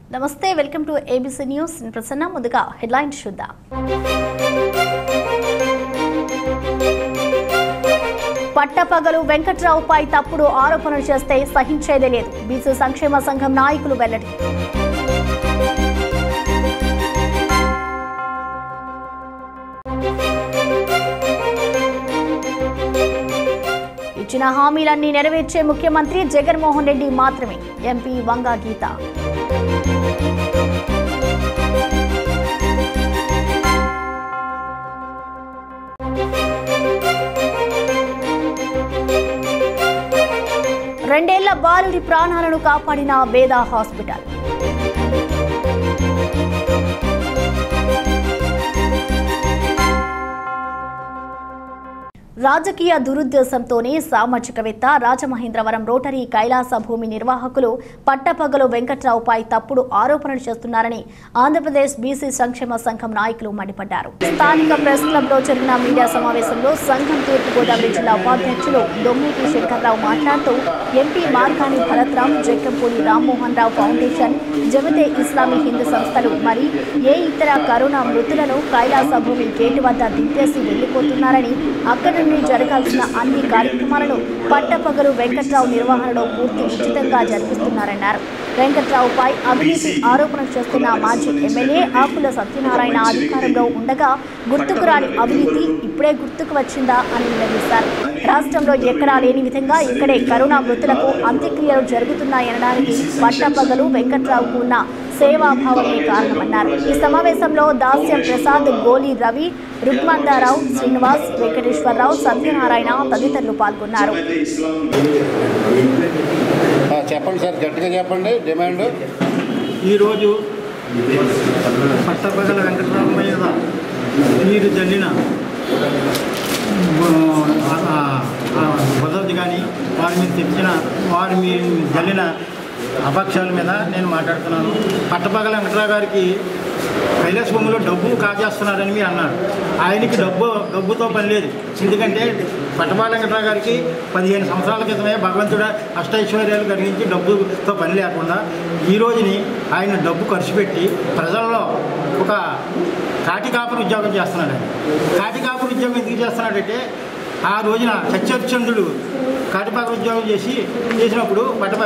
నమస్తే welcome to ABC news నేను ప్రసన్న ముందుగా హెడ్లైన్స్ చూద్దాం పట్టపగలు వెంకట్రావుపై తప్పుడు ఆరోపణలు చేస్తే సహించేదే లేదు బీసీ సంక్షేమ సంఘం నాయకులు వెల్లడి ఇచ్చిన హామీలన్నీ నెరవేర్చే ముఖ్యమంత్రి జగన్మోహన్ రెడ్డి మాత్రమే ఎంపీ వంగా గీత రెండేళ్ల బాలుడి ప్రాణాలను కాపాడిన వేద హాస్పిటల్ రాజకీయ దురుద్దేశంతోనే సామాజికవేత్త రాజమహేంద్రవరం రోటరీ కైలాస భూమి నిర్వాహకులు పట్టపగలు వెంకట్రావుపై తప్పుడు ఆరోపణలు చేస్తున్నారని ఆంధ్రప్రదేశ్ బీసీ సంక్షేమ సంఘం నాయకులు మండిపడ్డారు స్థానిక ప్రెస్ క్లబ్ లో జరిగిన మీడియా సమావేశంలో సంఘం తూర్పుగోదావరి జిల్లా ఉపాధ్యక్షులు దొమ్మూటి శంకర్రావు మాట్లాడుతూ ఎంపీ మార్గాని భరత్రాం జక్కంపూడి రామ్మోహన్ రావు ఫౌండేషన్ జమతే ఇస్లామీ హిందూ సంస్థలు మరి ఏ ఇతర కరోనా మృతులను కైలాస భూమి గేటు వద్ద దింపేసి వెళ్లిపోతున్నారని అక్కడి నుండి జరగాల్సిన అన్ని కార్యక్రమాలను పట్టపగలు వెంకట్రావు నిర్వహణలో పూర్తి ఉచితంగా జరిపిస్తున్నారన్నారు వెంకట్రావుపై అవినీతి ఆరోపణలు చేస్తున్న మాజీ ఎమ్మెల్యే ఆకుల సత్యనారాయణ అధికారంలో ఉండగా గుర్తుకు రాని అవినీతి ఇప్పుడే గుర్తుకు వచ్చిందా అని నిలదీశారు రాష్ట్రంలో ఎక్కడా లేని విధంగా ఇక్కడే కరోనా మృతులకు అంత్యక్రియలు జరుగుతున్నాయనడానికి పట్టపగలు వెంకట్రావుకు ఉన్న సేవాభావమే కారణమన్నారు ఈ సమావేశంలో దాస్యం ప్రసాద్ గోలి రవి రుక్మందారావు శ్రీనివాస్ వెంకటేశ్వరరావు సత్యనారాయణ తదితరులు పాల్గొన్నారు ఆ, చెప్పండి సార్ గట్టిగా చెప్పండి డిమాండ్ ఈరోజు పట్టపగల వెంకటరామ మీద మీరు జల్లిన పద్ధతి కానీ వారి మీద తెచ్చిన వారి మీద జల్లిన అపక్షాల మీద నేను మాట్లాడుతున్నాను పట్టపగల వెంకటరావు గారికి కైలాస భూమిలో డబ్బు కాజేస్తున్నారని మీరు అన్నారు ఆయనకి డబ్బు డబ్బుతో పని లేదు ఎందుకంటే పట్టపాల వెంకటరావు గారికి పదిహేను సంవత్సరాల క్రితమే భగవంతుడు అష్టైశ్వర్యాలు కలిగించి డబ్బుతో పని లేకుండా ఈ రోజుని ఆయన డబ్బు ఖర్చు పెట్టి ప్రజల్లో ఒక కాటి కాపురు ఉద్యోగం చేస్తున్నాడు ఆయన కాటి కాపురు ఉద్యోగం ఎందుకు చేస్తున్నాడంటే ఆ రోజున సత్యచంద్రుడు కాటిపాక ఉద్యోగం చేసి చేసినప్పుడు పట్ట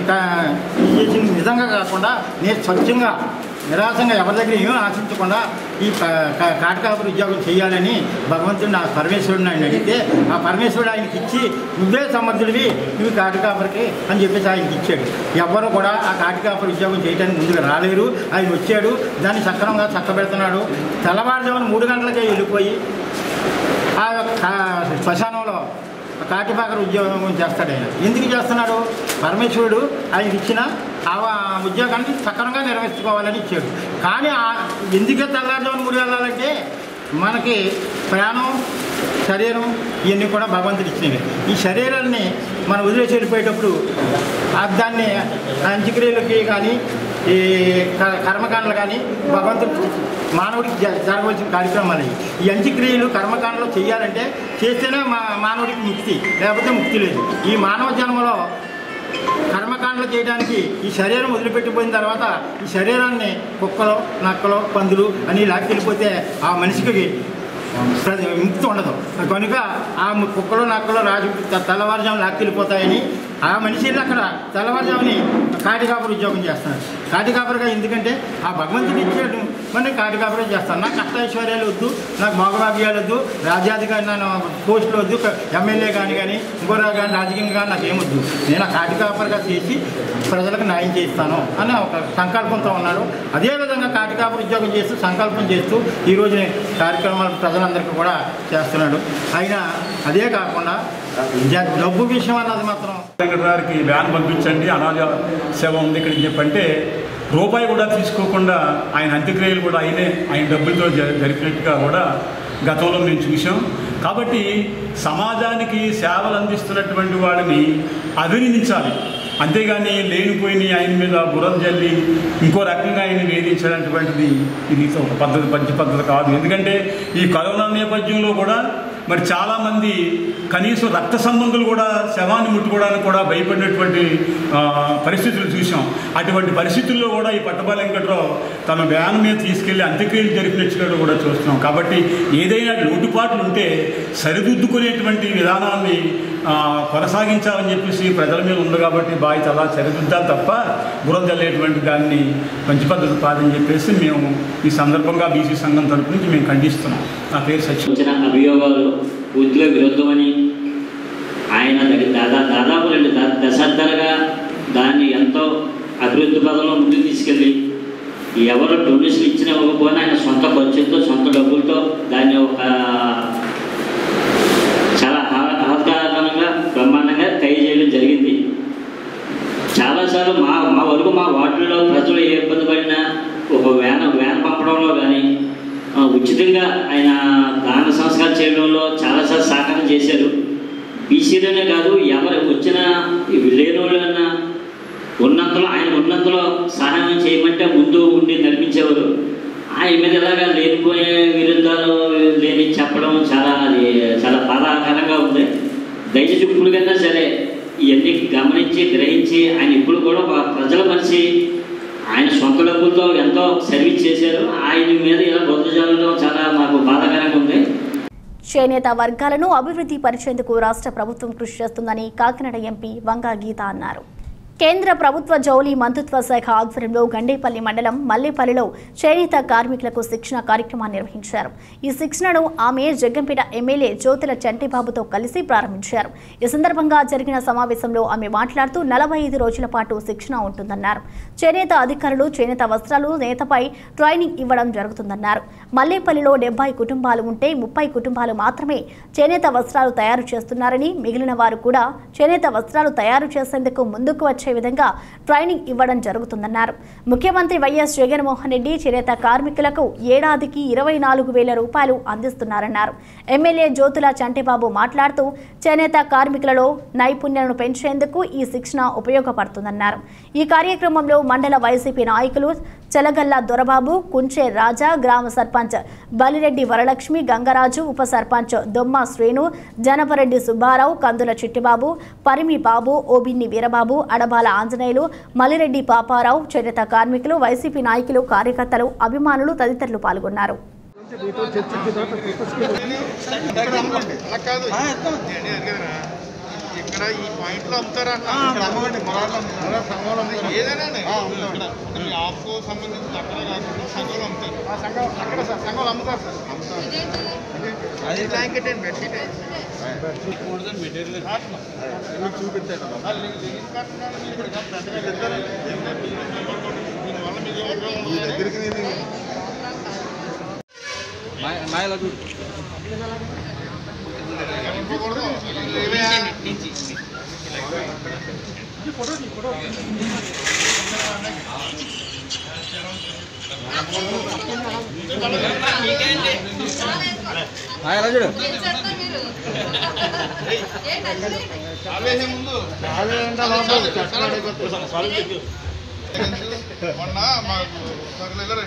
చేసిన నిజంగా కాకుండా నేను స్వచ్ఛంగా నిరాశంగా ఎవరి దగ్గర ఏమీ ఆశించకుండా ఈ కాటికాపురి ఉద్యోగం చేయాలని భగవంతుడు నా పరమేశ్వరుడిని ఆయన అడిగితే ఆ పరమేశ్వరుడు ఆయనకి ఇచ్చి నువ్వే సమర్థుడివి నువ్వు కాటికాపురికి అని చెప్పేసి ఆయనకి ఇచ్చాడు ఎవరు కూడా ఆ కాటికాపురి ఉద్యోగం చేయడానికి ముందుకు రాలేరు ఆయన వచ్చాడు దాన్ని సక్రమంగా చక్కబెడుతున్నాడు తెల్లవారుజామున మూడు గంటలకే వెళ్ళిపోయి ఆ కా- శ్మశానంలో కాటిపాకర ఉద్యోగం చేస్తాడు ఆయన ఎందుకు చేస్తున్నాడు పరమేశ్వరుడు ఆయనకి ఇచ్చిన ఆ ఉద్యోగాన్ని సక్రమంగా నిర్వహించుకోవాలని ఇచ్చాడు కానీ ఆ- ఎందుకే తెల్లారుజామున మూడు వెళ్ళాలంటే మనకి ప్రాణం శరీరం ఇవన్నీ కూడా భగవంతుడు ఇచ్చినవి ఈ శరీరాన్ని మనం వదిలేసి వెళ్ళిపోయేటప్పుడు ఆ దాన్ని అంత్యక్రియలకి కానీ ఈ క- కర్మకాండలు కానీ భగవంతుడు మానవుడికి జ- జరగవలసిన కార్యక్రమాలు ఇవి. ఈ అంత్యక్రియలు కర్మకాండలు చేయాలంటే చేస్తేనే మా మానవుడికి ముక్తి లేకపోతే ముక్తి లేదు ఈ మానవ జన్మలో కర్మకాండలు చేయడానికి ఈ శరీరం వదిలిపెట్టిపోయిన తర్వాత ఈ శరీరాన్ని కుక్కలో నక్కలో పందులు అని లాక్కెళ్ళిపోతే ఆ మనిషికి ప్ర- ముక్తి ఉండదు కనుక ఆ ము- కుక్కలు నక్కలు రాజు త- తెల్లవారుజామున లాక్కెళ్ళిపోతాయని ఆ మనిషి వెళ్ళి అక్కడ తెల్లవారుజాముని కాటికాపురు ఉద్యోగం చేస్తున్నాడు కాటికాపురుగా ఎందుకంటే ఆ భగవంతుడు ఇచ్చాడు మరి కాటికాపురం చేస్తాను నాకు అష్టైశ్వర్యాలు వద్దు నాకు భోగభాగ్యాలు వద్దు రాజ్యాధికారి నన్ను పోస్టులు వద్దు ఎమ్మెల్యే కానీ కానీ ఇంకోరా కానీ రాజకీయం కానీ నాకు ఏమొద్దు నేను ఆ కాటికాపరిగా చేసి ప్రజలకు న్యాయం చేస్తాను అని ఒక సంకల్పంతో ఉన్నాడు అదేవిధంగా కాటికాపుర ఉద్యోగం చేస్తూ సంకల్పం చేస్తూ ఈ రోజు కార్యక్రమాలు ప్రజలందరికీ కూడా చేస్తున్నాడు అయినా అదే కాకుండా జ- డబ్బు విషయం అన్నది మాత్రం వెంకటరావుకి వ్యాన్ పంపించండి అనాథ సేవ ఉంది ఇక్కడ అని చెప్పంటే రూపాయి కూడా తీసుకోకుండా ఆయన అంత్యక్రియలు కూడా ఆయనే ఆయన డబ్బులతో జ- జరిపినట్టుగా కూడా గతంలో మేము చూసాం కాబట్టి సమాజానికి సేవలు అందిస్తున్నటువంటి వాడిని అభినందించాలి అంతేగాని లేనిపోయిన ఆయన మీద బురద జల్లి ఇంకో రకంగా ఆయన వేధించడానికి ఇది ఒక పద్ధతి మంచి పద్ధతి కాదు ఎందుకంటే ఈ కరోనా నేపథ్యంలో కూడా మరి చాలామంది కనీసం రక్త సంబంధులు కూడా శవాన్ని ముట్టుకోవడానికి కూడా భయపడినటువంటి ఆ, పరిస్థితులు చూసాం అటువంటి పరిస్థితుల్లో కూడా ఈ పట్టబాల వెంకట్రావు తన వ్యాన్ మీద తీసుకెళ్లి అంత్యక్రియలు జరిపినట్టుగా కూడా చూస్తున్నాం కాబట్టి ఏదైనా లోటుపాట్లు ఉంటే సరిదిద్దుకునేటువంటి విధానాన్ని ఆ, కొనసాగించాలని చెప్పేసి ప్రజల మీద ఉంది కాబట్టి బాధ్యత అలా సరిదిద్దాలి తప్ప బురం చల్లేటువంటి దాన్ని మంచి పద్ధతి కాదని చెప్పేసి మేము ఈ సందర్భంగా బీసీ సంఘం తరపు నుంచి మేము ఖండిస్తున్నాం నా పేరు సచిన్ వచ్చిన అభియోగాలు పూర్తిగా విరుద్ధమని ఆయన దగ్గర దాదా దాదాపు రెండు ద- దశాబ్దాలుగా దాన్ని ఎంతో అభివృద్ధి పదంలో ముందుకు తీసుకెళ్ళి ఎవరు డొనేషన్ ఇచ్చిన ఇవ్వకపోయినా ఆయన సొంత ఖర్చులతో సొంత డబ్బులతో దాన్ని ఒక చాలా ఆ- ఆహ్లాదకరంగా బ్రహ్మాండంగా తయారు చేయడం జరిగింది చాలాసార్లు మా మా వరకు మా వార్డులో ప్రజలు ఏ ఇబ్బంది పడినా ఒక వ్యాన్ వ్యాన్ పంపడంలో కానీ ఆ, ఉచితంగా ఆయన దాన సంస్కారం చేయడంలో చాలాసార్లు సహకారం చేశారు బీసీలోనే కాదు ఎవరు వచ్చిన లేని వాళ్ళన్నా ఉన్నంతలో ఆయన ఉన్నంతలో సహాయం చేయమంటే ముందు ఉండి నడిపించేవారు ఆయన మీద ఎలాగా లేనిపోయే విరుద్ధాలు లేని చెప్పడం చాలా అది చాలా బాధాకరంగా ఉంది దయచేసి ఇప్పుడు కన్నా సరే ఇవన్నీ గమనించి గ్రహించి ఆయన ఇప్పుడు కూడా ఒక ప్రజల మనిషి ఆయన సొంత డబ్బులతో ఎంతో సర్వీస్ చేశారు ఆయన మీద ఇలా బొద్దు జరగడం చాలా మాకు బాధాకరంగా ఉంది చేనేత వర్గాలను అభివృద్ధి పరిచేందుకు రాష్ట్ర ప్రభుత్వం కృషి చేస్తుందని కాకినాడ ఎంపీ వంగా గీత అన్నారు కేంద్ర ప్రభుత్వ జౌలి మంత్రిత్వ శాఖ ఆధ్వర్యంలో గండేపల్లి మండలం మల్లేపల్లిలో చేనేత కార్మికులకు శిక్షణ కార్యక్రమాన్ని నిర్వహించారు ఈ శిక్షణను ఆమె జగ్గంపేట ఎమ్మెల్యే జ్యోతుల చంటిబాబుతో కలిసి ప్రారంభించారు ఈ సందర్భంగా జరిగిన సమావేశంలో ఆమె మాట్లాడుతూ నలభై ఐదు రోజుల పాటు శిక్షణ ఉంటుందన్నారు చేనేత అధికారులు చేనేత వస్త్రాలు నేతపై ట్రైనింగ్ ఇవ్వడం జరుగుతుందన్నారు మల్లేపల్లిలో డెబ్బై కుటుంబాలు ఉంటే ముప్పై కుటుంబాలు మాత్రమే చేనేత వస్త్రాలు తయారు చేస్తున్నారని మిగిలిన వారు కూడా చేనేత వస్త్రాలు తయారు చేసేందుకు ముందుకు వచ్చే విధంగా ట్రైనింగ్ ఇవ్వడం జరుగుతుందన్నారు ముఖ్యమంత్రి వైఎస్ జగన్మోహన్ రెడ్డి చేనేత కార్మికులకు ఏడాదికి ఇరవై నాలుగు వేల రూపాయలు అందిస్తున్నారన్నారు ఎమ్మెల్యే జ్యోతుల చంటిబాబు మాట్లాడుతూ చేనేత కార్మికులలో నైపుణ్యాలను పెంచేందుకు ఈ శిక్షణ ఉపయోగపడుతుందన్నారు ఈ కార్యక్రమంలో మండల వైసీపీ నాయకులు చెలగల్ల దొరబాబు కుంచే రాజా గ్రామ సర్పంచ్ బలిరెడ్డి వరలక్ష్మి గంగరాజు ఉప సర్పంచ్ దొమ్మ శ్రేణు జనపరెడ్డి సుబ్బారావు కందుల చిట్టిబాబు పరిమి బాబు ఓబిన్ని వీరబాబు అడబాల ఆంజనేయులు మలిరెడ్డి పాపారావు చేనేత కార్మికులు వైసీపీ నాయకులు కార్యకర్తలు అభిమానులు తదితరులు పాల్గొన్నారు ఇక్కడ ఈ పాయింట్ లో అమ్ముతారా ఏదైనా మీ ఆఫ్ సంబంధించి అక్కడ కాకుండా సంఘంలో అమ్ముతారు అక్కడ సార్ సంఘంలో అమ్ముతారు సార్ అమ్ముతారు అది బ్లాంకెట్ అండ్ బెడ్షీట్ ఆవేశం ముందు మొన్న మాకు సగలు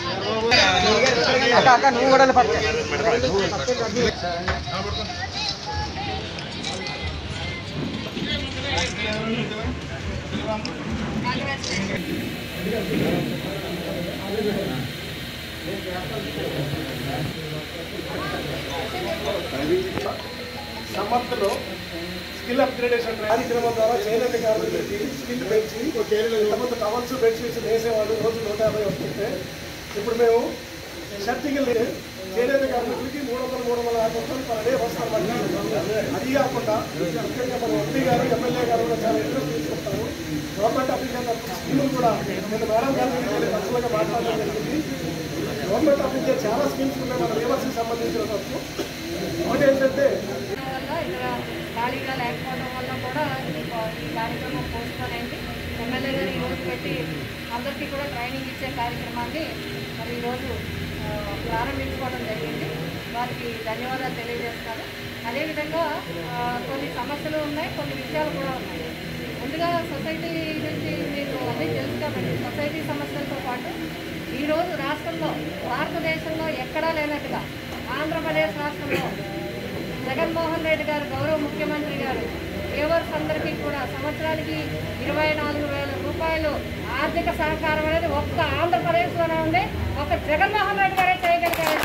సమర్థలో స్కిల్ అప్గ్రేడేషన్ కార్యక్రమం ద్వారా చేనేత కార్మికులకి స్కిల్ పెంచి ఇంతకుముందు టవల్స్ బెడ్షీట్స్ వేసేవాళ్ళు రోజు నూట యాభై వస్తుంటే ఇప్పుడు మేము షర్టింగ్ చేనేత కార్మికులకి మూడు వందల మూడు వందల యాభై రూపాయలు పర్ డే వస్తాం అది కాకుండా ముఖ్యంగా మన ఎంపీ గారు ఎమ్మెల్యే గారు కూడా చాలా ఇంట్రెస్ట్ తీసుకొస్తారు గవర్నమెంట్ అప్లికేషన్ స్కీములు కూడా నేను మేడం గారి పర్సనల్గా మాట్లాడడం జరిగింది గవర్నమెంట్ అప్లికేషన్ చాలా స్కీమ్స్ ఉన్నాయి మన లేబర్స్కి సంబంధించిన తప్పు ఒకటి ఏంటంటే వల్ల ఇక్కడ ఖాళీగా లేకపోవడం వల్ల కూడా ఈ ప- ఈ కార్యక్రమం పోస్ట్పోన్ అయింది ఎమ్మెల్యే గారు ఈరోజు పెట్టి అందరికీ కూడా ట్రైనింగ్ ఇచ్చే కార్యక్రమాన్ని మరి ఈరోజు ఆ, ప్రారంభించుకోవడం జరిగింది వారికి ధన్యవాదాలు తెలియజేస్తాను అదేవిధంగా ఆ, కొన్ని సమస్యలు ఉన్నాయి కొన్ని విషయాలు కూడా ఉన్నాయి ముందుగా సొసైటీ నుంచి మీకు అన్నీ తెలుసు కాబట్టి సొసైటీ సమస్యలతో పాటు ఈరోజు రాష్ట్రంలో భారతదేశంలో ఎక్కడా లేనట్టుగా ఆంధ్రప్రదేశ్ రాష్ట్రంలో జగన్మోహన్ రెడ్డి గారు గౌరవ ముఖ్యమంత్రి గారు లేబర్స్ అందరికీ కూడా సంవత్సరానికి ఇరవై నాలుగు వేల రూపాయలు ఆర్థిక సహకారం అనేది ఒక్క ఆంధ్రప్రదేశ్లోనే ఉంది ఒక జగన్మోహన్ రెడ్డి గారే చేయగలిగారు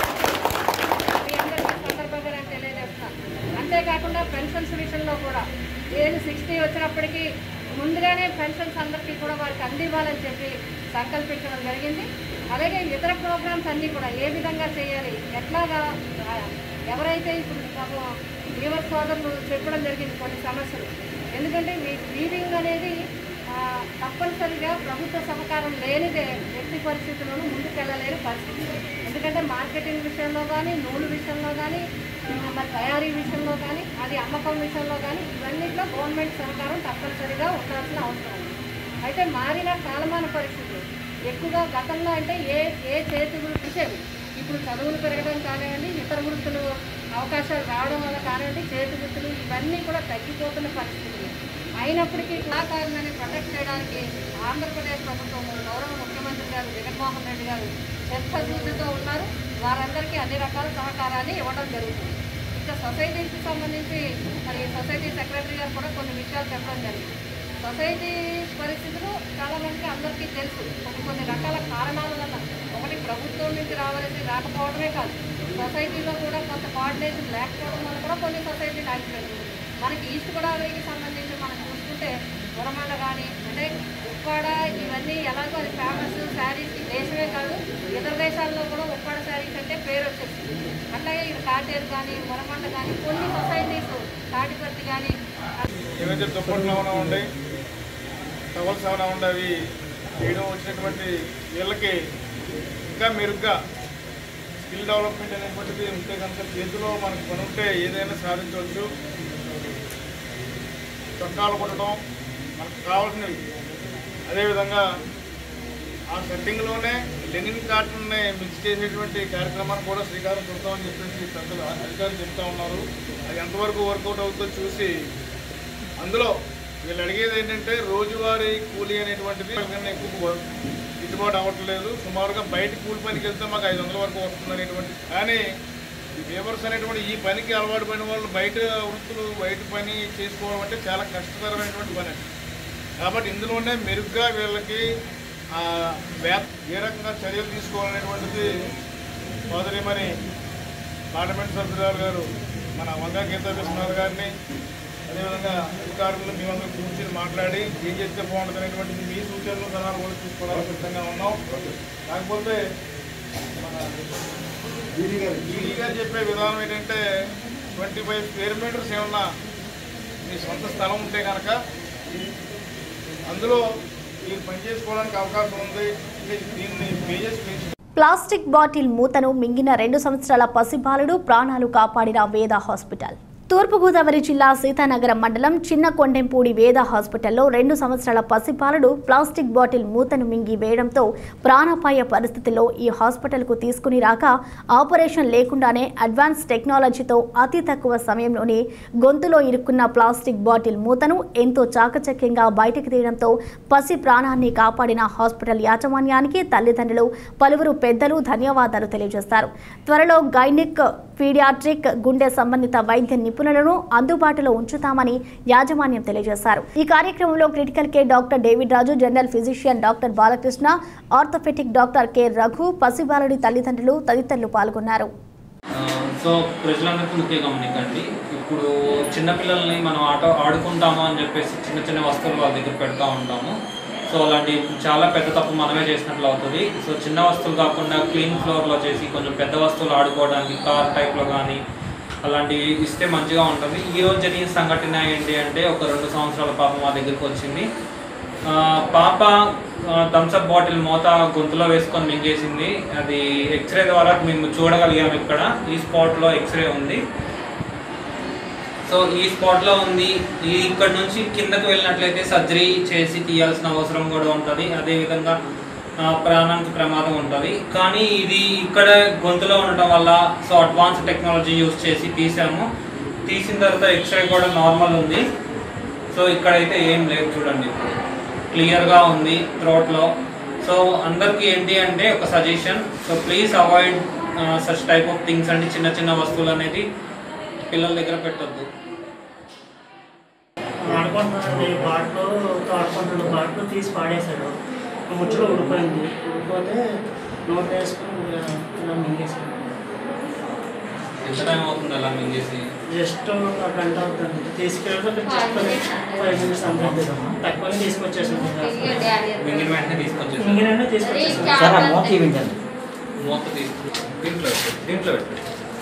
మీ అందరికీ సందర్భంగా నేను తెలియజేస్తున్నాను అంతేకాకుండా పెన్షన్స్ విషయంలో కూడా ఏజ్ సిక్స్టీ వచ్చినప్పటికీ ముందుగానే పెన్షన్స్ అందరికీ కూడా వారికి అందివ్వాలని చెప్పి సంకల్పించడం జరిగింది అలాగే ఇతర ప్రోగ్రామ్స్ అన్నీ కూడా ఏ విధంగా చేయాలి ఎట్లాగా ఆ, ఎవరైతే ఇప్పుడు పాపం లీవర్ సోదరులు చెప్పడం జరిగింది కొన్ని సమస్యలు ఎందుకంటే మీ వీవింగ్ అనేది ఆ, తప్పనిసరిగా ప్రభుత్వ సహకారం లేనిదే ఎట్టి పరిస్థితుల్లోనూ ముందుకెళ్ళలేని పరిస్థితి ఎందుకంటే మార్కెటింగ్ విషయంలో కానీ నూలు విషయంలో కానీ మరి తయారీ విషయంలో కానీ అది అమ్మకం విషయంలో కానీ ఇవన్నిట్లో గవర్నమెంట్ సహకారం తప్పనిసరిగా ఉండాల్సిన అవసరం ఉంది అయితే మారిన కాలమాన పరిస్థితులు ఎక్కువగా గతంలో అంటే ఏ ఏ చేతి వృత్తి చేవి ఇప్పుడు చదువులు పెరగడం కానివ్వండి ఇతర వృత్తులు అవకాశాలు రావడం వల్ల కానివ్వండి చేతి వృత్తులు ఇవన్నీ కూడా తగ్గిపోతున్న పరిస్థితులు అయినప్పటికీ కళాకారులని ప్రొటెక్ట్ చేయడానికి ఆంధ్రప్రదేశ్ ప్రభుత్వం గౌరవ ముఖ్యమంత్రి గారు జగన్మోహన్ రెడ్డి గారు చిత్తశుద్ధితో ఉన్నారు వారందరికీ అన్ని రకాల సహకారాన్ని ఇవ్వడం జరుగుతుంది ఇంకా సొసైటీకి సంబంధించి మరి సొసైటీ సెక్రటరీ గారు కూడా కొన్ని విషయాలు చెప్పడం జరిగింది సొసైటీ పరిస్థితులు చాలా మందికి అందరికీ తెలుసు కొన్ని కొన్ని రకాల కారణాల వల్ల ఒకటి ప్రభుత్వం నుంచి రావాల్సి రాకపోవడమే కాదు సొసైటీలో కూడా కొంత కోఆర్డినేషన్ లేకపోవడం వల్ల కూడా కొన్ని సొసైటీలు ఆగిపోయింది మనకి ఈస్ట్ గోదావరికి సంబంధించి మనం చూసుకుంటే ఉరమండ కానీ అంటే ఉప్పాడ ఇవన్నీ ఎలాగో అది ఫేమస్ శారీస్కి దేశమే కాదు ఇతర దేశాల్లో కూడా ఉప్పాడ శారీస్ అంటే పేరు వచ్చేసింది అట్లాగే ఇక్కడ కాటేరు కానీ మురమండ కానీ కొన్ని సొసైటీస్ తాటిపత్తి కానీ ఏవైతే దుప్పట్లు ఏమైనా ఉండే టవల్స్ ఏమైనా ఉండే అవి చేయడం వచ్చినటువంటి వీళ్ళకి ఇంకా మెరుగ్గా స్కిల్ డెవలప్మెంట్ అనేటువంటిది ఉంటే కనుక చేతిలో మనకు పని ఉంటే ఏదైనా సాధించవచ్చు చొక్కాలు కొట్టడం మనకు కావాల్సినవి అదేవిధంగా ఆ సెట్టింగ్లోనే లెనిన్ కాటన్ని మిక్స్ చేసేటువంటి కార్యక్రమాన్ని కూడా శ్రీకారం చుడతామని చెప్పేసి పెద్దలు అధికారులు చెప్తా ఉన్నారు అది ఎంతవరకు వర్కౌట్ అవుతుందో చూసి అందులో వీళ్ళు అడిగేది ఏంటంటే రోజువారీ కూలీ అనేటువంటిది కన్నా ఎక్కువ గిట్టుబాటు అవ్వట్లేదు సుమారుగా బయట కూలి పనికి వెళ్తే మాకు ఐదు వందల వరకు వస్తుంది అనేటువంటి కానీ ఈ లేబర్స్ అనేటువంటి ఈ పనికి అలవాటు పడిన వాళ్ళు బయట వృత్తులు బయట పని చేసుకోవడం అంటే చాలా కష్టతరమైనటువంటి పని అండి కాబట్టి ఇందులోనే మెరుగ్గా వీళ్ళకి ఆ, వ్యా- ఏ రకంగా చర్యలు తీసుకోవాలనేటువంటిది సోదరిమని పార్లమెంట్ సభ్యురాలు గారు మన వంగా గీతా విశ్వనాథ్ గారిని అదేవిధంగా అధికారులు మేమందరం కూర్చొని మాట్లాడి ఏం చేస్తే బాగుంటుంది అనేటువంటిది మీ సూచనలు సలహాలు కూడా తీసుకోవడానికి సిద్ధంగా ఉన్నాం కాకపోతే మన ఈడీ గారు చెప్పే విధానం ఏంటంటే ట్వంటీ ఫైవ్ స్క్వేర్ మీటర్స్ ఏమన్నా మీ సొంత స్థలం ఉంటే కనుక అందులో మీరు పని చేసుకోవడానికి అవకాశం ఉంది దీన్ని పేజెస్ పెంచి ప్లాస్టిక్ బాటిల్ మూతను మింగిన రెండు సంవత్సరాల పసిబాలుడు ప్రాణాలు కాపాడిన వేద హాస్పిటల్ తూర్పుగోదావరి జిల్లా సీతానగరం మండలం చిన్న కొండెంపూడి వేద హాస్పిటల్లో రెండు సంవత్సరాల పసిపాలుడు ప్లాస్టిక్ బాటిల్ మూతను మింగి వేయడంతో ప్రాణాపాయ పరిస్థితిలో ఈ హాస్పిటల్కు తీసుకుని రాక ఆపరేషన్ లేకుండానే అడ్వాన్స్ టెక్నాలజీతో అతి తక్కువ సమయంలోనే గొంతులో ఇరుక్కున్న ప్లాస్టిక్ బాటిల్ మూతను ఎంతో చాకచక్యంగా బయటకు తీయడంతో పసి ప్రాణాన్ని కాపాడిన హాస్పిటల్ యాజమాన్యానికి తల్లిదండ్రులు పలువురు పెద్దలు ధన్యవాదాలు తెలియజేస్తారు త్వరలో గైనిక్ పీడియాట్రిక్ గుండె సంబంధిత వైద్య నిపుణులను అందుబాటులో ఉంచుతామని యాజమాన్యం తెలియజేశారు ఈ కార్యక్రమంలో critical care doctor David Raju general physician doctor Balakrishna orthopaedic doctor K Raghu పసిబాలుడి తల్లిదండ్రులు తదితరులు పాల్గొన్నారు ఆ, సో ప్రజలందరికీ ముఖ్య గమనికండి ఇప్పుడు చిన్నపిల్లల్ని మనం ఆట ఆడుకుంటాము అని చెప్పేసి చిన్న చిన్న వస్తువులు వాళ్ళ దగ్గర పెడతా ఉంటాము సో అలాంటి చాలా పెద్ద తప్పు మనమే చేసినట్లు అవుతుంది సో చిన్న వస్తువులు కాకుండా క్లీన్ ఫ్లోర్లో చేసి కొంచెం పెద్ద వస్తువులు ఆడుకోవడానికి కార్ టైప్లో కానీ అలాంటివి ఇస్తే మంచిగా ఉంటుంది ఈ రోజు జరిగిన సంఘటన ఏంటి అంటే ఒక రెండు సంవత్సరాల పాప మా దగ్గరికి వచ్చింది ఆ, పాప థమ్స్అప్ బాటిల్ మూత గొంతులో వేసుకొని మింగేసింది అది ఎక్స్రే ద్వారా మేము చూడగలిగాము ఇక్కడ ఈ స్పాట్లో ఎక్స్రే ఉంది సో ఈ స్పాట్లో ఉంది ఈ ఇక్కడ నుంచి కిందకు వెళ్ళినట్లయితే సర్జరీ చేసి తీయాల్సిన అవసరం కూడా ఉంటుంది అదేవిధంగా ఆ, ప్రాణానికి ప్రమాదం ఉంటుంది కానీ ఇది ఇక్కడ గొంతులో ఉండటం వల్ల సో అడ్వాన్స్ టెక్నాలజీ యూస్ చేసి తీసాము తీసిన తర్వాత ఎక్స్రే కూడా నార్మల్ ఉంది సో ఇక్కడైతే ఏం లేదు చూడండి ఇప్పుడు క్లియర్గా ఉంది థ్రోట్లో సో అందరికీ ఏంటి అంటే ఒక suggestion so please avoid such type of things అండి చిన్న చిన్న వస్తువులు అనేది పిల్లల దగ్గర పెట్టొద్దు ఆడుకుంటున్నాడు బాటలో ఆడుకుంటున్నాడు బాటలో తీసి పాడేశాడు ఆ ముచ్చట ఊడిపోయింది ఊడిపోతే నోట్ వేసుకుని ఇలా ఇలా మింగేశాడు ఎంత టైం అవుతుంది అలా మింగేసి జస్ట్ ఒక గంట అవుతుంది తీసుకెళ్ళి ఫైవ్ మినిట్స్ అంతే తక్కువ తీసుకొచ్చేసాను మింగిన వెంటనే తీసుకొచ్చేసి మింగిన తీసుకొచ్చేసాను మూత తీసుకు దీంట్లో పెట్టు దీంట్లో పెట్టు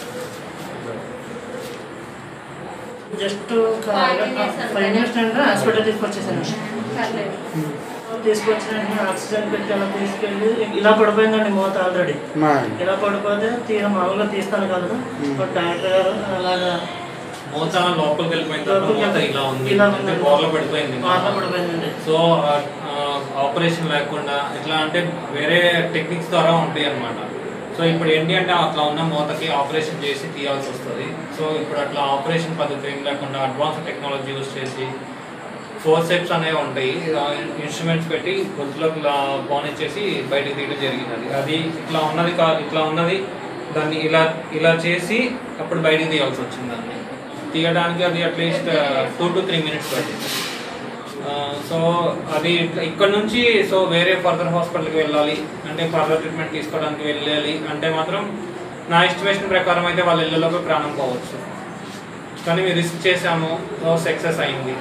జస్ట్ ఫైవ్ మినిట్స్ అంటే హాస్పిటల్ తీసుకొచ్చేసాను తీసుకొచ్చిన వెంటనే ఆక్సిజన్ పెట్టి అలా తీసుకెళ్ళి ఇలా పడిపోయిందండి మూత ఆల్రెడీ ఇలా పడిపోతే తీర మామూలుగా తీస్తాను కదా బట్ డాక్టర్ గారు అలాగా మూత లోపలికి వెళ్ళిపోయిన తర్వాత మూత ఇలా ఉంది ఇలా అంటే బోర్లో పడిపోయింది బాగా పడిపోయిందండి సో ఆపరేషన్ లేకుండా ఎట్లా అంటే వేరే టెక్నిక్స్ ద్వారా ఉంటాయి అన్నమాట సో ఇప్పుడు ఏంటి అంటే అట్లా ఉన్న మూతకి ఆపరేషన్ చేసి తీయాల్సి వస్తుంది సో ఇప్పుడు అట్లా ఆపరేషన్ పద్ధతి ఏం లేకుండా అడ్వాన్స్ టెక్నాలజీ యూస్ చేసి ఫోర్ స్టెప్స్ అనేవి ఉంటాయి ఇన్స్ట్రుమెంట్స్ పెట్టి గొంతులోకి బానిచ్చేసి బయటకు తీయడం జరిగింది అది అది ఇట్లా ఉన్నది కా ఇట్లా ఉన్నది దాన్ని ఇలా ఇలా చేసి అప్పుడు బయటకు తీయాల్సి వచ్చింది దాన్ని తీయడానికి అది at least two to three minutes పట్టింది సో అది ఇట్లా- ఇక్కడ నుంచి సో వేరే ఫర్దర్ హాస్పిటల్కి వెళ్ళాలి అంటే ఫర్దర్ ట్రీట్మెంట్ తీసుకోవడానికి వెళ్ళాలి అంటే మాత్రం నా ఎస్టిమేషన్ ప్రకారం అయితే వాళ్ళ ఇళ్ళలోకి ప్రాణం పోవచ్చు కానీ మేము రిస్క్ చేసాము సో సక్సెస్ అయింది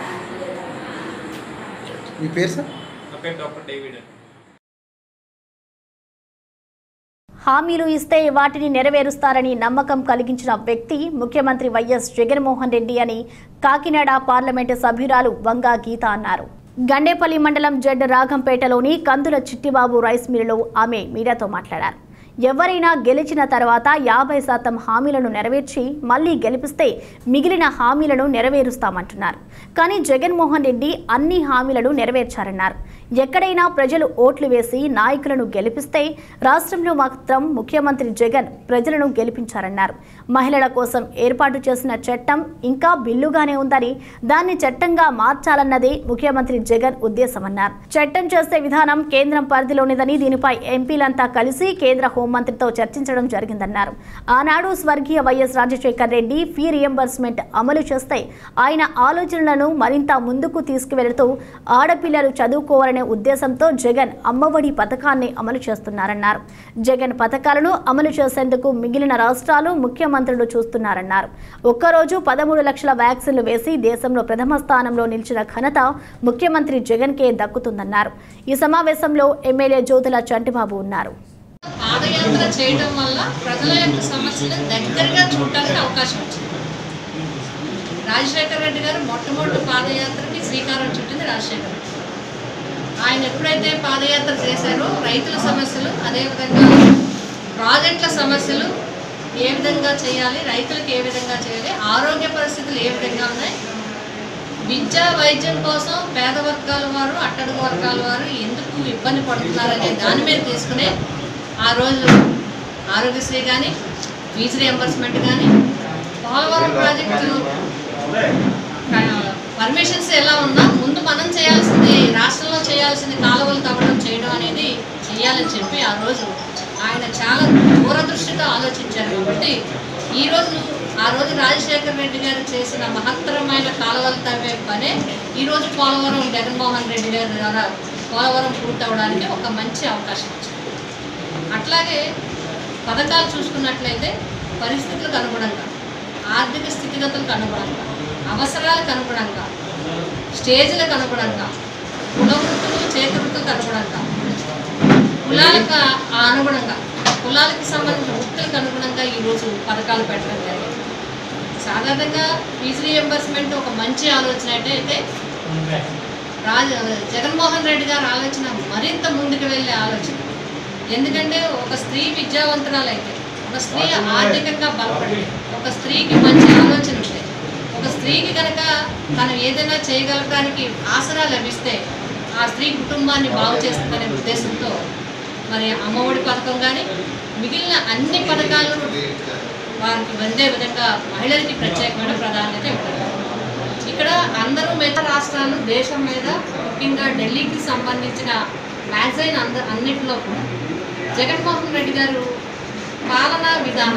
మీ పేరు సార్ నా పేరు డాక్టర్ డేవిడ్ అండి హామీలు ఇస్తే వాటిని నెరవేరుస్తారని నమ్మకం కలిగించిన వ్యక్తి ముఖ్యమంత్రి వైఎస్ జగన్మోహన్ రెడ్డి అని కాకినాడ పార్లమెంటు సభ్యురాలు వంగా గీత అన్నారు గండేపల్లి మండలం జడ్ రాగంపేటలోని కందుల చిట్టిబాబు రైస్ మిల్లులో ఆమె మీడియాతో మాట్లాడారు ఎవరైనా గెలిచిన తర్వాత యాభై శాతం హామీలను నెరవేర్చి మళ్ళీ గెలిపిస్తే మిగిలిన హామీలను నెరవేరుస్తామంటున్నారు కానీ జగన్మోహన్ రెడ్డి అన్ని హామీలను నెరవేర్చారన్నారు ఎక్కడైనా ప్రజలు ఓట్లు వేసి నాయకులను గెలిపిస్తే రాష్ట్రంలో మాత్రం ముఖ్యమంత్రి జగన్ ప్రజలను గెలిపించారన్నారు మహిళల కోసం ఏర్పాటు చేసిన చట్టం ఇంకా బిల్లుగానే ఉందని దాన్ని చట్టంగా మార్చాలన్నదే ముఖ్యమంత్రి జగన్ ఉద్దేశమన్నారు చట్టం చేసే విధానం కేంద్రం పరిధిలోనిదని దీనిపై ఎంపీలంతా కలిసి కేంద్ర హోంమంత్రితో చర్చించడం జరిగిందన్నారు ఆనాడు స్వర్గీయ YS Rajasekhar Reddy fee reimbursement అమలు చేస్తే ఆయన ఆలోచనలను మరింత ముందుకు తీసుకువెళుతూ ఆడపిల్లలు చదువుకోవాలనే ఉద్దేశంతో జగన్ అమ్మఒడి పథకాన్ని అమలు చేస్తున్నారన్నారు జగన్ పథకాలను అమలు చేసేందుకు మిగిలిన రాష్ట్రాలు ముఖ్యమంత్రులు చూస్తున్నారన్నారు ఒక్కరోజు పదమూడు లక్షల వ్యాక్సిన్లు వేసి దేశంలో ప్రథమ స్థానంలో నిలిచిన ఘనత ముఖ్యమంత్రి జగన్కే దక్కుతుందన్నారు ఈ సమావేశంలో ఎమ్మెల్యే జ్యోతుల చంటిబాబు ఉన్నారు పాదయాత్ర చేయడం వల్ల ప్రజల యొక్క సమస్యలు దగ్గరగా చూడటానికి అవకాశం వచ్చింది రాజశేఖర రెడ్డి గారు మొట్టమొదటి పాదయాత్రకి శ్రీకారం చుట్టింది రాజశేఖర రెడ్డి ఆయన ఎప్పుడైతే పాదయాత్ర చేశారో రైతుల సమస్యలు అదేవిధంగా ప్రాజెక్టుల సమస్యలు ఏ విధంగా చేయాలి రైతులకు ఏ విధంగా చేయాలి ఆరోగ్య పరిస్థితులు ఏ విధంగా ఉన్నాయి విద్యా వైద్యం కోసం పేద వర్గాల వారు అట్టడుగు వర్గాల వారు ఎందుకు ఇబ్బంది పడుతున్నారనే దాని మీద తీసుకునే ఆ రోజు ఆరోగ్యశ్రీ కానీ ఫీజు రియంబర్స్మెంట్ కానీ పోలవరం ప్రాజెక్టు పర్మిషన్స్ ఎలా ఉన్నా ముందు మనం చేయాల్సింది రాష్ట్రంలో చేయాల్సింది కాలువలు తవ్వడం చేయడం అనేది చేయాలని చెప్పి ఆ రోజు ఆయన చాలా దూరదృష్టితో ఆలోచించారు కాబట్టి ఈ రోజు ఆ రోజు రాజశేఖర రెడ్డి గారు చేసిన మహత్తరమైన కాలువలు తవ్వే పనే ఈరోజు పోలవరం జగన్మోహన్ రెడ్డి గారి ద్వారా పోలవరం పూర్తవడానికి ఒక మంచి అవకాశం వచ్చింది అట్లాగే పథకాలు చూసుకున్నట్లయితే పరిస్థితులకు అనుగుణంగా ఆర్థిక స్థితిగతులకు అనుగుణంగా అవసరాలకు అనుగుణంగా స్టేజ్లకు అనుగుణంగా కుల వృత్తులు చేతి వృత్తులకు అనుగుణంగా కులాలకు ఆ అనుగుణంగా కులాలకు సంబంధించిన వృత్తులకు అనుగుణంగా ఈరోజు పథకాలు పెట్టడం జరిగింది సాధారణంగా ఫీజు రియంబర్స్మెంట్ ఒక మంచి ఆలోచన అయితే అయితే రాజ జగన్మోహన్ రెడ్డి గారి ఆలోచన మరింత ముందుకు వెళ్ళే ఆలోచన ఎందుకంటే ఒక స్త్రీ విద్యావంతురాలైతే ఒక స్త్రీ ఆర్థికంగా బలపడి ఒక స్త్రీకి మంచి ఆలోచన ఉంటే ఒక స్త్రీకి కనుక తను ఏదైనా చేయగలగడానికి ఆసరా లభిస్తే ఆ స్త్రీ కుటుంబాన్ని బాగు చేస్తుందనే ఉద్దేశంతో మరి అమ్మఒడి పథకం కానీ మిగిలిన అన్ని పథకాలను వారికి అందే విధంగా మహిళలకి ప్రత్యేకమైన ప్రాధాన్యత ఇవ్వడం ఇక్కడ అందరూ మిగతా రాష్ట్రాలు దేశం మీద ముఖ్యంగా ఢిల్లీకి సంబంధించిన మ్యాగజైన్ అంద అన్నిటిలో కూడా జగన్మోహన్ రెడ్డి గారు పాలనా విధానం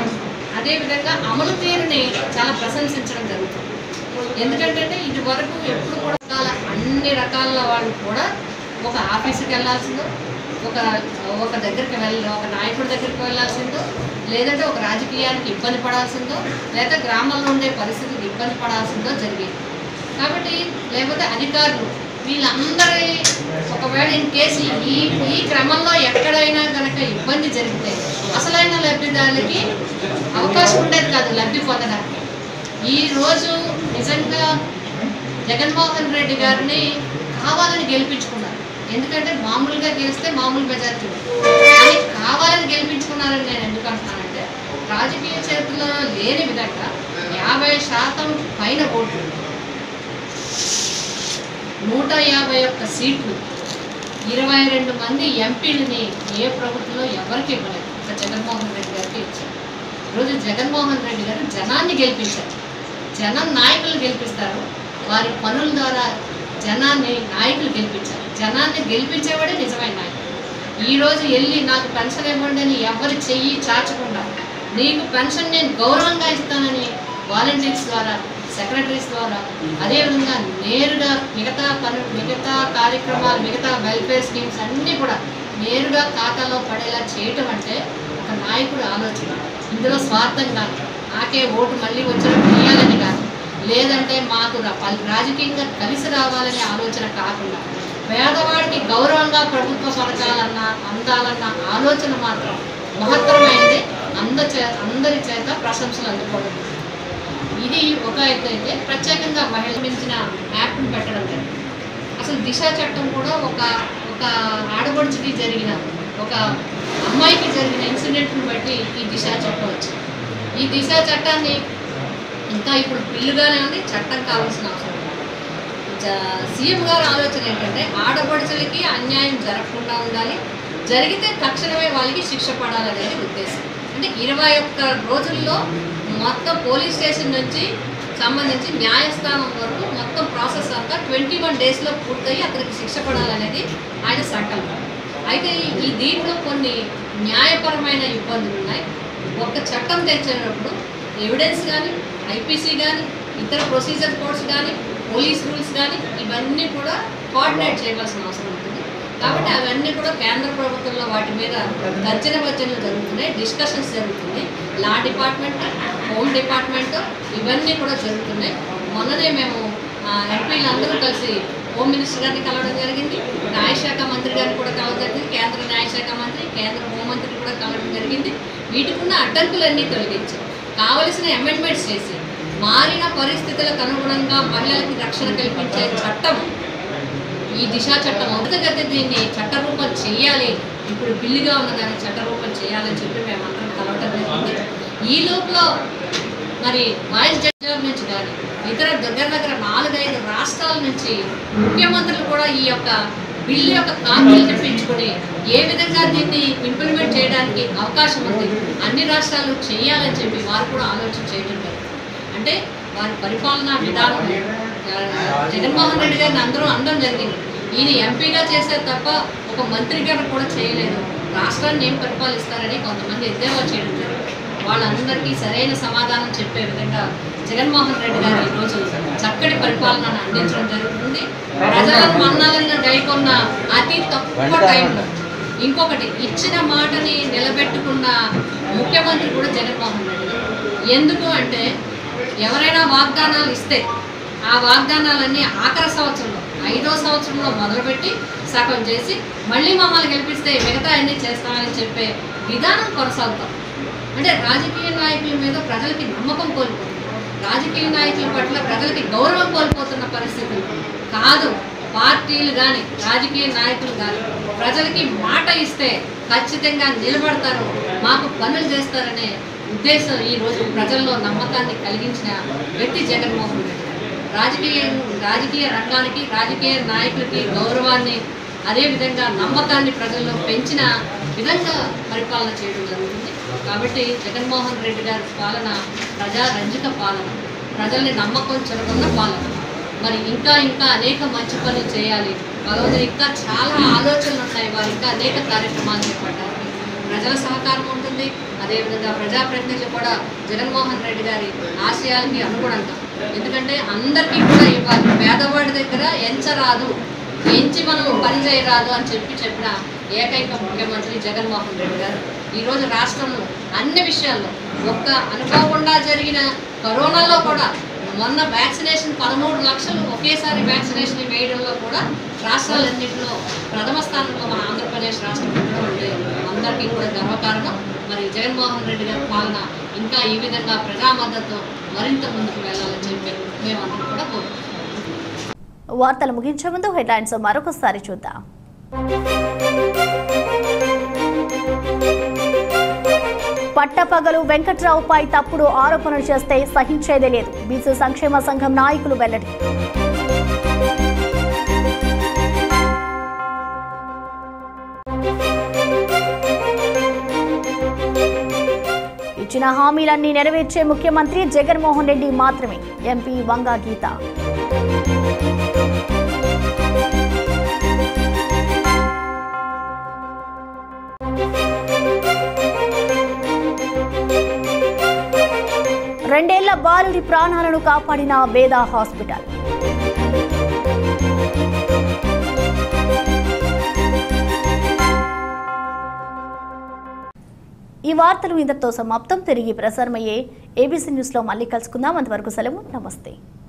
అదేవిధంగా అమలు తీరుని చాలా ప్రశంసించడం జరుగుతుంది ఎందుకంటే ఇది వరకు ఎప్పుడు కూడా రకాల అన్ని రకాల వాళ్ళు కూడా ఒక ఆఫీసుకి వెళ్ళాల్సిందో ఒక ఒక దగ్గరికి వెళ్ళ ఒక నాయకుడి దగ్గరికి వెళ్ళాల్సిందో లేదంటే ఒక రాజకీయానికి ఇబ్బంది పడాల్సిందో లేదా గ్రామంలో ఉండే పరిస్థితికి ఇబ్బంది పడాల్సిందో జరిగేది కాబట్టి లేకపోతే అధికారులు వీళ్ళందరి ఒకవేళ ఇన్ కేసు ఈ ఈ క్రమంలో ఎక్కడైనా కనుక ఇబ్బంది జరిగితే అసలైన లబ్ధిదారులకి అవకాశం ఉండేది కాదు లబ్ధి పొందడానికి ఈ రోజు నిజంగా జగన్మోహన్ రెడ్డి గారిని కావాలని గెలిపించుకున్నారు ఎందుకంటే మామూలుగా గెలిస్తే మామూలు మెజార్టీ కానీ కావాలని గెలిపించుకున్నారని నేను ఎందుకు అంటున్నానంటే రాజకీయ చరిత్రలో లేని విధంగా యాభై శాతం పైన ఓట్లు నూట యాభై ఒక్క సీట్లు ఇరవై రెండు మంది ఎంపీలని ఏ ప్రభుత్వంలో ఎవరికి ఇవ్వలేదు ఒక జగన్మోహన్ రెడ్డి గారికి ఇచ్చారు ఈరోజు జగన్మోహన్ రెడ్డి గారు జనాన్ని గెలిపించారు జనం నాయకులు గెలిపిస్తారు వారి పనుల ద్వారా జనాన్ని నాయకులు గెలిపించారు జనాన్ని గెలిపించేవాడే నిజమైన నాయకుడు ఈ రోజు వెళ్ళి నాకు పెన్షన్ ఇవ్వండి అని ఎవరి చెయ్యి చాచకుండా నీకు పెన్షన్ నేను గౌరవంగా ఇస్తానని వాలంటీర్స్ ద్వారా సెక్రటరీస్ ద్వారా అదేవిధంగా నేరుగా మిగతా పను మిగతా కార్యక్రమాలు మిగతా వెల్ఫేర్ స్కీమ్స్ అన్నీ కూడా నేరుగా ఖాతాలో పడేలా చేయటం అంటే ఒక నాయకుడు ఆలోచన ఇందులో స్వార్థం కాదు నాకే ఓటు మళ్ళీ వచ్చినప్పుడు వేయాలని కాదు లేదంటే మాకు రా- పల్- రాజకీయంగా కలిసి రావాలనే ఆలోచన కాకుండా పేదవాడికి గౌరవంగా ప్రభుత్వ పథకాలన్న అందాలన్న ఆలోచన మాత్రం మహత్తరమైనది అంద చే అందరి చేత ప్రశంసలు అందుకోవడం ఇది ఒక ఎత్తు అయితే ప్రత్యేకంగా మహిళ మించిన యాప్ను పెట్టడం జరిగింది అసలు దిశ చట్టం కూడా ఒక ఒక ఆడపడుచుకి జరిగిన ఒక అమ్మాయికి జరిగిన ఇన్సిడెంట్ని బట్టి ఈ దిశ చట్టం వచ్చింది ఈ దిశ చట్టాన్ని ఇంకా ఇప్పుడు బిల్లుగానే ఉంది చట్టం కావాల్సిన అవసరం లేదు జ- సీఎం గారి ఆలోచన ఏంటంటే ఆడపడుచులకి అన్యాయం జరగకుండా ఉండాలి జరిగితే తక్షణమే వాళ్ళకి శిక్ష పడాలనేది ఉద్దేశం అంటే ఇరవై ఒక్క రోజుల్లో మొత్తం పోలీస్ స్టేషన్ నుంచి సంబంధించి న్యాయస్థానం వరకు మొత్తం ప్రాసెస్ అంతా ట్వంటీ వన్ డేస్లో పూర్తయి అతనికి శిక్ష పడాలనేది ఆయన సంకల్పం అయితే ఈ- ఈ దీంట్లో కొన్ని న్యాయపరమైన ఇబ్బందులు ఉన్నాయి ఒక చట్టం తెచ్చినప్పుడు ఎవిడెన్స్ కానీ ఐపీసీ కానీ ఇతర ప్రొసీజర్ కోడ్స్ కానీ పోలీస్ రూల్స్ కానీ ఇవన్నీ కూడా కోఆర్డినేట్ చేయవలసిన అవసరం ఉంటుంది కాబట్టి అవన్నీ కూడా కేంద్ర ప్రభుత్వంలో వాటి మీద తర్జన భర్జనలు జరుగుతున్నాయి డిస్కషన్స్ జరుగుతున్నాయి లా డిపార్ట్మెంట్ హోమ్ డిపార్ట్మెంట్ ఇవన్నీ కూడా జరుగుతున్నాయి మొన్ననే మేము ఎంపీలు అందరూ కలిసి హోమ్ మినిస్టర్ గారిని కలవడం జరిగింది న్యాయశాఖ మంత్రి గారిని కూడా కలవడం జరిగింది కేంద్ర న్యాయశాఖ మంత్రి కేంద్ర హోంమంత్రి కూడా కలవడం జరిగింది వీటికి ఉన్న అడ్డంకులన్నీ తొలగించి కావలసిన అమెండ్మెంట్స్ చేసి మారిన పరిస్థితులకు అనుగుణంగా మహిళలకు రక్షణ కల్పించే చట్టం ఈ దిశా చట్టం మొదటగతి దీన్ని చట్టరూపం చేయాలి ఇప్పుడు బిల్లుగా ఉన్నదాన్ని చట్టరూపం చేయాలని చెప్పి మేమందరం కలవటం జరిగింది ఈ లోపల మరి వాయిస్ జడ్జర్ నుంచి కానీ ఇతర దగ్గర దగ్గర నాలుగైదు రాష్ట్రాల నుంచి ముఖ్యమంత్రులు కూడా ఈ యొక్క బిల్లు యొక్క కాపీలు తెప్పించుకొని ఏ విధంగా దీన్ని ఇంప్లిమెంట్ చేయడానికి అవకాశం ఉంది అన్ని రాష్ట్రాలు చేయాలని చెప్పి వారు కూడా ఆలోచన చేయడం జరిగింది అంటే వారి పరిపాలనా విధానం ఆ, జగన్మోహన్ రెడ్డి గారిని అందరూ అనడం జరిగింది ఈయన ఎంపీగా చేశారు తప్ప ఒక మంత్రిగా కూడా చేయలేదు రాష్ట్రాన్ని ఏం పరిపాలిస్తారని కొంతమంది ఎద్దేవా చేయడం జరిగింది వాళ్ళందరికీ సరైన సమాధానం చెప్పే విధంగా జగన్మోహన్ రెడ్డి గారు ఈరోజు చక్కటి పరిపాలనను అందించడం జరుగుతుంది ప్రజల మన్నాలను గైకొన్న అతి తక్కువ టైంలో ఇంకొకటి ఇచ్చిన మాటని నిలబెట్టుకున్న ముఖ్యమంత్రి కూడా జగన్మోహన్ రెడ్డి గారు ఎందుకు అంటే ఎవరైనా వాగ్దానాలు ఇస్తే ఆ వాగ్దానాలన్నీ ఆఖరి సంవత్సరంలో ఐదో సంవత్సరంలో మొదలుపెట్టి సగం చేసి మళ్ళీ మమ్మల్ని గెలిపిస్తే మిగతా అన్నీ చేస్తామని చెప్పే విధానం కొనసాగుతాం అంటే రాజకీయ నాయకుల మీద ప్రజలకి నమ్మకం కోల్పోతుంది రాజకీయ నాయకుల పట్ల ప్రజలకి గౌరవం కోల్పోతున్న పరిస్థితులు కాదు పార్టీలు కానీ రాజకీయ నాయకులు కానీ ప్రజలకి మాట ఇస్తే ఖచ్చితంగా నిలబడతారు మాకు పనులు చేస్తారనే ఉద్దేశం ఈ రోజు ప్రజల్లో నమ్మకాన్ని కలిగించిన వ్యక్తి జగన్మోహన్ రెడ్డి గారు. రాజకీయ రాజకీయ రంగానికి రాజకీయ నాయకులకి గౌరవాన్ని అదేవిధంగా నమ్మకాన్ని ప్రజల్లో పెంచిన విధంగా పరిపాలన చేయడం జరుగుతుంది కాబట్టి జగన్మోహన్ రెడ్డి గారి పాలన ప్రజారంజక పాలన ప్రజల్ని నమ్మకం చెరగొన్న పాలన మరి ఇంకా ఇంకా అనేక మంచి పనులు చేయాలి భగవంతుడు ఇంకా చాలా ఆలోచనలు ఉన్నాయి వారు ఇంకా అనేక కార్యక్రమాలు చేపట్టాలి ప్రజల సహకారం ఉంటుంది అదేవిధంగా ప్రజాప్రతినిధులు కూడా జగన్మోహన్ రెడ్డి గారి ఆశయాలకి అనుగుణంగా ఎందుకంటే అందరికీ కూడా ఇవ్వాలి పేదవాడి దగ్గర ఎంచరాదు ఎంచి మనం పని చేయరాదు అని చెప్పి చెప్పిన ఏకైక ముఖ్యమంత్రి జగన్మోహన్ రెడ్డి గారు ఈరోజు రాష్ట్రంలో అన్ని విషయాల్లో ఒక్క అనుకోకుండా జరిగిన కరోనాలో కూడా మొన్న వ్యాక్సినేషన్ పదమూడు లక్షలు ఒకేసారి వ్యాక్సినేషన్ వేయడంలో కూడా రాష్ట్రాలన్నింటిలో ప్రథమ స్థానంలో మన ఆంధ్రప్రదేశ్ రాష్ట్రం ఉండడం అంటే అందరికీ కూడా గర్వకారణం మరి జగన్మోహన్ రెడ్డి గారి పాలన ఇంకా ఈ విధంగా ప్రజా మద్దతు మరింత ముందుకు వెళ్ళాలని చెప్పి మేమందరం కూడా కోరుకుంటున్నాం వార్తలు ముగించే ముందు హెడ్లైన్స్ మరొకసారి చూద్దాం పట్టపగలు వెంకట్రావుపై తప్పుడు ఆరోపణలు చేస్తే సహించేదే లేదు బీసీ సంక్షేమ సంఘం నాయకులు వెల్లడి ఇచ్చిన హామీలన్నీ నెరవేర్చే ముఖ్యమంత్రి జగన్మోహన్ రెడ్డి మాత్రమే ఎంపీ వంగా గీత రెండేళ్ల బాలుడి ప్రాణాలను కాపాడిన వేద హాస్పిటల్ ఈ వార్తలు ఇంతటితో సమాప్తం తిరిగి ప్రసారమయ్యే ఏబీసీ న్యూస్లో మళ్ళీ కలుసుకుందాం అంతవరకు సెలవు నమస్తే